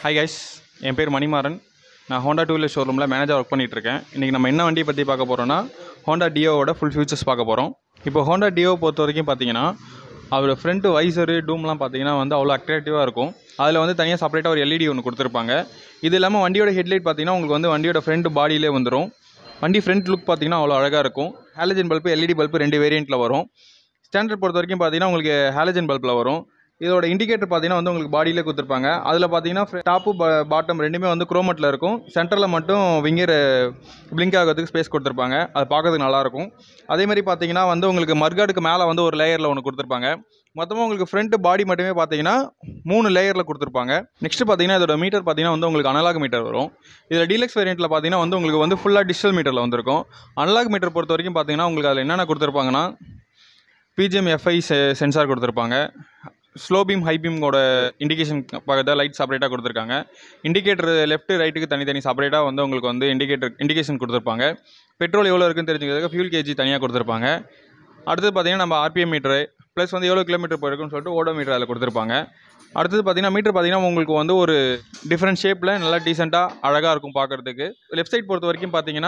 hi guys என் பேர் மணிமாறன் நான் Honda two wheeler ஷோரூமில் மேனேஜர் ஒர்க் பண்ணிட்டு இருக்கேன் இன்றைக்கி நம்ம என்ன வண்டியை பற்றி பார்க்க போகிறோம்னா ஹோண்டா டியோவோட ஃபுல் ஃபியூச்சர்ஸ் பார்க்க போகிறோம் இப்போ ஹோண்டா டியோ பொறுத்த வரைக்கும் பார்த்தீங்கன்னா அதோட ஃப்ரண்ட் வைசரு டூம்லாம் பார்த்தீங்கன்னா வந்து அவ்வளோ அட்ராக்டிவாக இருக்கும் அதில் வந்து தனியாக செப்பரேட்டாக ஒரு எல்இடி ஒன்று கொடுத்துருப்பாங்க இது இல்லாமல் வண்டியோட ஹெட்லைட் பார்த்தீங்கன்னா உங்களுக்கு வந்து வண்டியோட ஃப்ரண்ட் பாடியிலே வந்துடும் வண்டி ஃப்ரண்ட் லுக் பார்த்தீங்கன்னா அவ்வளோ அழகாக இருக்கும் ஹாலஜன் பல்பு எல்இடி பல்பு ரெண்டு வேரியண்ட்டில் வரும் ஸ்டாண்டர்ட் பொறுத்த வரைக்கும் பார்த்தீங்கன்னா உங்களுக்கு ஹாலஜன் பல்பில் வரும் இதோட இண்டிகேட்டர் பார்த்தீங்கன்னா வந்து உங்களுக்கு பாடியிலே கொடுத்துருப்பாங்க அதில் பார்த்தீங்கன்னா டாப்பு பாட்டம் ரெண்டுமே வந்து குரோமட்டில் இருக்கும் சென்டரில் மட்டும் விங்கர் பிளிங்க் ஆகிறதுக்கு ஸ்பேஸ் கொடுத்துருப்பாங்க அது பார்க்கறதுக்கு நல்லாயிருக்கும் அதே மாதிரி பார்த்தீங்கன்னா வந்து உங்களுக்கு மர்காடுக்கு மேலே வந்து ஒரு லேயரில் ஒன்று கொடுத்துருப்பாங்க மொத்தமாக உங்களுக்கு ஃப்ரண்ட் பாடி மட்டுமே பார்த்தீங்கன்னா மூணு லேயரில் கொடுத்துருப்பாங்க நெக்ஸ்ட் பார்த்தீங்கன்னா இதோட மீட்டர் பார்த்தீங்கன்னா வந்து உங்களுக்கு அனலாக் மீட்டர் வரும் இதில் டீலக்ஸ் வேரியண்ட்டில் பார்த்தீங்கன்னா வந்து உங்களுக்கு வந்து ஃபுல்லாக டிஜிட்டல் மீட்டரில் வந்திருக்கும் அனலாக் மீட்டர் பொறுத்த வரைக்கும் பார்த்தீங்கன்னா உங்களுக்கு அதில் என்னென்ன கொடுத்துருப்பாங்கன்னா பிஜிஎம் எஃப்ஐ சென்சார் கொடுத்துருப்பாங்க ஸ்லோ பீம் ஹை பீமோட இண்டிகேஷன் பக்கத்தில் லைட் செப்பரேட்டாக கொடுத்துருக்காங்க இண்டிகேட்டர் லெஃப்ட் ரைட்டுக்கு தனித்தனி செப்பரேட்டாக வந்து உங்களுக்கு வந்து இண்டிகேட்டர் இண்டிகேஷன் கொடுத்துருப்பாங்க பெட்ரோல் எவ்வளோ இருக்குன்னு தெரிஞ்சுக்கிறதுக்கு ஃபியூல் கேஜி தனியாக கொடுத்துருப்பாங்க அடுத்தது பார்த்தீங்கன்னா நம்ம ஆர்பிஎம் மீட்டரு ப்ளஸ் வந்து எவ்வளோ கிலோமீட்டர் போயிருக்குன்னு சொல்லிட்டு ஓடோ மீட்டர் அதில் கொடுத்துருப்பாங்க அடுத்தது பார்த்தீங்கன்னா மீட்டர் பார்த்தீங்கன்னா உங்களுக்கு வந்து ஒரு டிஃப்ரெண்ட் ஷேப்பில் நல்லா டீசெண்டாக அழகாக இருக்கும் பார்க்குறதுக்கு லெஃப்ட் சைட் பொறுத்த வரைக்கும் பார்த்தீங்கன்னா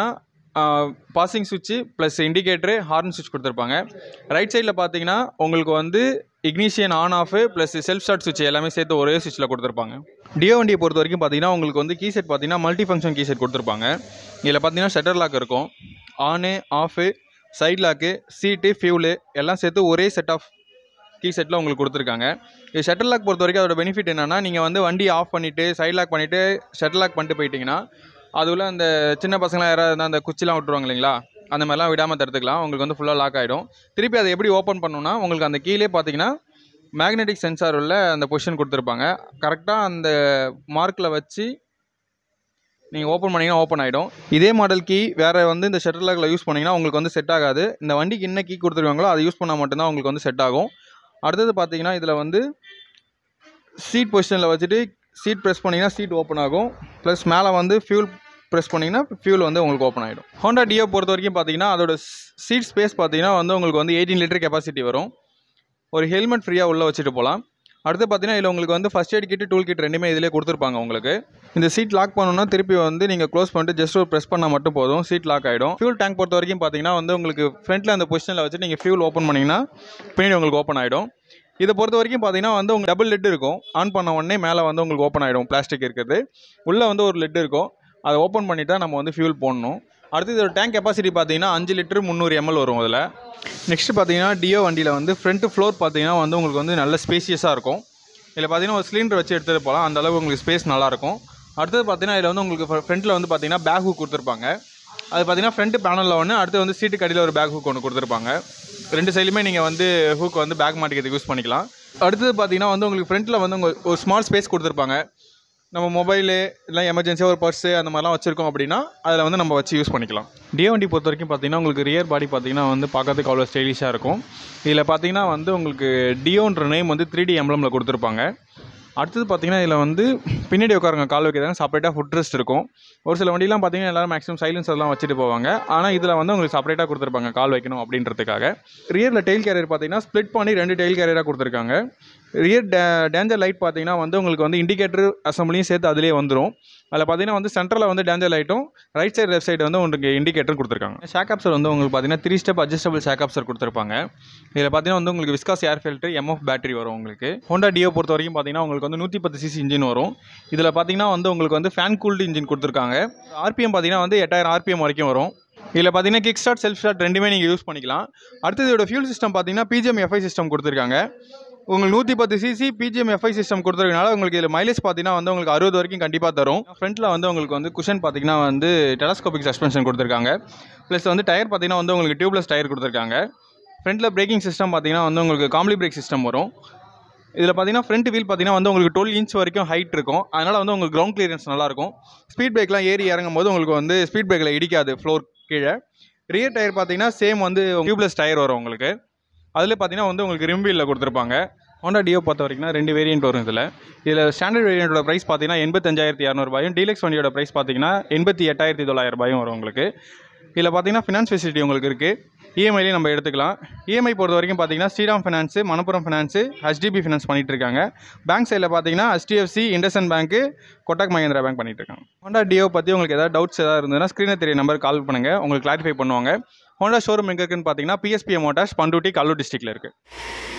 பாசிங் சுவிட்சு ப்ளஸ் இண்டிகேட்டரு ஹார்ன் சுவிட்ச் கொடுத்துருப்பாங்க ரைட் சைடில் பார்த்தீங்கன்னா உங்களுக்கு வந்து ignition on off plus self start சுவிட்ச் எல்லாமே சேர்த்து ஒரே சுவிட்சில் கொடுத்துருப்பாங்க டியோ வண்டியை பொறுத்த வரைக்கும் பார்த்தீங்கன்னா உங்களுக்கு வந்து கீ செட் பார்த்தீங்கன்னா மல்டி ஃபங்க்ஷன் கீ செட் கொடுத்துருப்பாங்க இதில் பார்த்தீங்கன்னா ஷட்டர் லாக் இருக்கும் on off side lock seat fuel எல்லாம் சேர்த்து ஒரே செட் ஆஃப் கீ செட்டில் உங்களுக்கு கொடுத்துருக்காங்க இது ஷட்டர் லாக் பொறுத்த வரைக்கும் அதோட பெனிஃபிட் என்னென்னா நீங்கள் வந்து வண்டி ஆஃப் பண்ணிவிட்டு சைட் லாக் பண்ணிவிட்டு ஷட்டர் லாக் பண்ணிட்டு போயிட்டீங்கன்னா அதுல அந்த சின்ன பசங்களாம் யாராவது இருந்தால் அந்த குச்சிலாம் விட்டுருவாங்க இல்லைங்களா அந்த மாதிரிலாம் விடாமல் தடுத்துக்கலாம் உங்களுக்கு வந்து ஃபுல்லாக லாக் ஆகிடும் திருப்பி அதை எப்படி ஓப்பன் பண்ணணும்னா உங்களுக்கு அந்த கீழே பார்த்தீங்கன்னா மேக்னெட்டிக் சென்சார் உள்ள அந்த பொசிஷன் கொடுத்துருப்பாங்க கரெக்டாக அந்த மார்க்கில் வச்சு நீங்கள் ஓப்பன் பண்ணிங்கன்னா ஓப்பன் ஆகிடும் இதே மாடல் கீ வேறு வந்து இந்த ஷட்டர் லாக்கில் யூஸ் பண்ணிங்கன்னா உங்களுக்கு வந்து செட் ஆகாது இந்த வண்டிக்கு என்ன கீ கொடுத்துருக்காங்களோ அதை யூஸ் பண்ணால் மட்டும்தான் உங்களுக்கு வந்து செட் ஆகும் அடுத்தது பார்த்தீங்கன்னா இதில் வந்து சீட் பொசிஷனில் வச்சுட்டு சீட் ப்ரெஸ் பண்ணிங்கன்னா சீட் ஓப்பன் ஆகும் ப்ளஸ் மேலே வந்து ஃபியூல் ப்ரெஸ் பண்ணிங்கன்னா ஃபியூல் வந்து உங்களுக்கு ஓப்பன் ஆகிடும் ஹோண்டா டியோ பொறுத்த வரைக்கும் பார்த்தீங்கன்னா அதோட சீட் ஸ்பேஸ் பார்த்தீங்கன்னா வந்து உங்களுக்கு வந்து எயிட்டீன் லிட்டர் கெப்பாசிட்டி வரும் ஒரு ஹெல்மெட் ஃப்ரீயாக உள்ளே வச்சுட்டு போகலாம் அடுத்து பார்த்தீங்கன்னா இதில் உங்களுக்கு வந்து first aid kit tool kit ரெண்டுமே இதிலே கொடுத்துருப்பாங்க உங்களுக்கு இந்த சீட் லாக் பண்ணணும்னா திருப்பி வந்து நீங்கள் க்ளோஸ் பண்ணிட்டு ஜஸ்ட் ஒரு ப்ரெஸ் பண்ணால் மட்டும் போதும் சீட் லாக் ஆகிடும் ஃபியூல் டேங்க் பொறுத்த வரைக்கும் பார்த்தீங்கன்னா வந்து உங்களுக்கு ஃப்ரண்ட்டில் அந்த பொசிஷனில் வச்சு நீங்கள் ஃபியூல் ஓப்பன் பண்ணிங்கன்னா பின்னாடி உங்களுக்கு ஓப்பன் ஆகிடும் இதை பொறுத்த வரைக்கும் பார்த்தீங்கன்னா வந்து உங்களுக்கு டபுள் லெட் இருக்கும் ஆன் பண்ண உடனே மேலே வந்து உங்களுக்கு ஓப்பன் ஆகிடும் பிளாஸ்டிக் இருக்கிறது உள்ளே வந்து ஒரு லெட் இருக்கும் அதை ஓப்பன் பண்ணிட்டா நம்ம வந்து ஃபியூல் போடணும் அடுத்து இதோட டேங்க் கெப்பாசிட்டி பார்த்தீங்கன்னா அஞ்சு லிட்டர் முந்நூறு எம்எல் வரும் அதில் நெக்ஸ்ட் பார்த்தீங்கன்னா டியோ வண்டியில் வந்து ஃப்ரண்ட் ஃப்ளோர் பார்த்தீங்கன்னா வந்து உங்களுக்கு வந்து நல்ல ஸ்பேசியஸாக இருக்கும் இதில் பார்த்தீங்கன்னா ஒரு சிலிண்டர் வச்சு எடுத்துகிட்டு போகலாம் அந்த அளவுக்கு உங்களுக்கு ஸ்பேஸ் நல்லாயிருக்கும் அடுத்தது பார்த்தீங்கன்னா இதில் வந்து உங்களுக்கு ஃப்ரண்ட்டில் வந்து பார்த்தீங்கன்னா பேக் ஹூக் கொடுத்துருப்பாங்க அது பார்த்தீங்கன்னா ஃப்ரண்ட் பேனலில் ஒன்று அடுத்து வந்து சீட்டு கடியில் ஒரு பேக் ஹூக் ஒன்று கொடுத்துருப்பாங்க ரெண்டு சைடுமே நீங்கள் வந்து ஹூக் வந்து பேக் மாட்டிக்கிறதுக்கு யூஸ் பண்ணிக்கலாம் அடுத்தது பார்த்தீங்கன்னா வந்து உங்களுக்கு ஃப்ரண்ட்டில் வந்து உங்கள் ஒரு ஸ்மால் ஸ்பேஸ் கொடுத்துருப்பாங்க நம்ம மொபைலு இல்லை எமர்ஜென்சியாக ஒரு பர்ஸு அந்த மாதிரிலாம் வச்சுருக்கோம் அப்படின்னா அதில் வந்து நம்ம வச்சு யூஸ் பண்ணிக்கலாம் டியோ வண்டி பொறுத்த வரைக்கும் பார்த்தீங்கன்னா உங்களுக்கு ரியர் பாடி பார்த்தீங்கன்னா வந்து பார்க்கறதுக்கு அவ்வளோ ஸ்டைலிஷாக இருக்கும் இதில் பார்த்தீங்கன்னா வந்து உங்களுக்கு டியோன்ற நேம் வந்து த்ரீ டி எம்எம்ல கொடுத்துருப்பாங்க அடுத்தது பார்த்தீங்கன்னா இதில் வந்து பின்னாடி உட்காருங்க கால் வைக்கிறாங்க செப்பரேட்டாக ஃபுட் ரெஸ்ட் இருக்கும் ஒரு சில வண்டிலாம் பார்த்தீங்கன்னா எல்லாரும் மேக்ஸிமம் சைலன்ஸ் எல்லாம் வச்சுட்டு போவாங்க ஆனால் இதில் வந்து உங்களுக்கு செப்பரேட்டாக கொடுத்துருப்பாங்க கால் வைக்கணும் அப்படின்றதுக்காக ரியரில் டெயில் கேரியர் பார்த்தீங்கன்னா ஸ்ப்ளிட் பண்ணி ரெண்டு டெயில் கேரியராக கொடுத்துருக்காங்க ரியர் டே டேஞ்சர் லைட் பார்த்தீங்கன்னா வந்து உங்களுக்கு வந்து இண்டிகேட்டர் அசம்பிளியும் சேர்த்து அதிலே வந்துடும் அதில் பார்த்தீங்கன்னா வந்து சென்டரில் வந்து டேஞ்சர் லைட்டும் ரைட் சைடு லெஃப்ட் சைடு வந்து உங்களுக்கு இண்டிகேட்டர் கொடுத்துருக்காங்க ஷாக் ஆப்சர் வந்து உங்களுக்கு பார்த்தீங்கன்னா three step adjustable shock absorber கொடுத்துருப்பாங்க இதில் பார்த்தீங்கன்னா வந்து உங்களுக்கு viscous air filter MF battery வரும் உங்களுக்கு ஹோண்டா டியோ பொறுத்த வரைக்கும் பார்த்தீங்கன்னா உங்களுக்கு வந்து நூற்றி பத்து சிசி இன்ஜின் வரும் இதில் பார்த்தீங்கன்னா வந்து உங்களுக்கு வந்து ஃபேன் கூல்டு இன்ஜின் கொடுத்துருக்காங்க ஆர்பிஎம் பார்த்தீங்கன்னா வந்து எட்டாயிரம் ஆர்பிஎம் வரைக்கும் வரும் இதில் பார்த்தீங்கன்னா கிக் ஸ்டார்ட் செல்ஃப் ஸ்டார்ட் ரெண்டுமே நீங்கள் யூஸ் பண்ணிக்கலாம் அடுத்தது இதோட ஃபியூல் சிஸ்டம் பார்த்தீங்கன்னா பிஜிஎம் எஃப்ஐ சிஸ்டம் கொடுத்துருக்காங்க உங்களுக்கு நூற்றி பத்து சிசி பிஜிஎம் எஃப்ஐ சிஸ்டம் கொடுத்துருக்கனால உங்களுக்கு இதில் மைலேஜ் பார்த்தீங்கன்னா வந்து உங்களுக்கு அறுபது வரைக்கும் கண்டிப்பாக தரும் ஃப்ரண்ட்டில் வந்து உங்களுக்கு வந்து குஷன் பார்த்தீங்கன்னா வந்து டெலஸ்கோபிக் சஸ்பென்ஷன் கொடுத்துருக்காங்க ப்ளஸ் வந்து டயர் பார்த்தீங்கன்னா வந்து உங்களுக்கு டியூப்லெஸ் டயர் கொடுத்துருக்காங்க ஃப்ரண்ட்டில் பிரேக்கிங் சிஸ்டம் பார்த்தீங்கன்னா வந்து உங்களுக்கு காம்ப்ளி பிரேக் சிஸ்டம் வரும் இதில் பார்த்தீங்கன்னா ஃப்ரண்ட் வீல் பார்த்தீங்கன்னா வந்து உங்களுக்கு டுவெல் இன்ச் வரைக்கும் ஹைட் இருக்கும் அதனால் வந்து உங்களுக்கு கிரவுண்ட் கிளியரன்ஸ் நல்லாயிருக்கும் ஸ்பீட் பிரேக்லாம் ஏறி இறங்கும் போது உங்களுக்கு வந்து ஸ்பீட் பிரேக்கில் இடிக்காது ஃப்ளோர் கீழே ரியர் டயர் பார்த்தீங்கன்னா சேம் வந்து டியூப்லெஸ் டயர் வரும் உங்களுக்கு அதில் பார்த்தீங்கன்னா வந்து உங்களுக்கு ரிம் வீலில் கொடுத்துருப்பாங்க ஹோண்டா டியோ பொறுத்த வரைக்கும் ரெண்டு வேரியன்ட் வரும் இதில் இதில் ஸ்டாண்டர்ட் வேரியண்ட்டோட ப்ரைஸ் பார்த்தீங்கன்னா எண்பத்தஞ்சாயிரத்தி இரநூறுபாயும் டீலக்ஸ் வண்டியோட ப்ரைஸ் பார்த்தீங்கன்னா எண்பத்தி எட்டாயிரத்தி தொள்ளாயிரம் ரூபாயும் வரும் உங்களுக்கு இதில் பார்த்தீங்கன்னா ஃபினான்ஸ் ஃபெசிலிட்டி உங்களுக்கு இருக்குது இஎம்ஐலையும் நம்ம எடுத்துக்கலாம் இஎம்ஐ பொறுத்த வரைக்கும் பார்த்தீங்கன்னா Shriram finance Manappuram finance HDB finance பண்ணிட்டு இருக்காங்க பேங்க் சைடில் பார்த்தீங்கன்னா HDFC இண்டஸ்இண்ட் பேங்க்கு கொட்டாக் மஹேந்திரா பேங்க் பண்ணிட்டு இருக்காங்க ஹோண்டா டியோ பற்றி உங்களுக்கு ஏதாவது டவுட்ஸ் ஏதாவது இருந்ததுன்னா ஸ்க்ரீனில் தெரிய நம்பருக்கு கால் பண்ணுங்கள் உங்களுக்கு கிளாரிஃபை பண்ணுவாங்க ஹோண்டா ஷோரூம் எங்கே இருக்குன்னு பார்த்தீங்கன்னா பிஎஸ்பிஎம் மோட்டார்ஸ் பண்டூட்டி கல்லூர் டிஸ்ட்ரிக்ட்டில் இருக்குது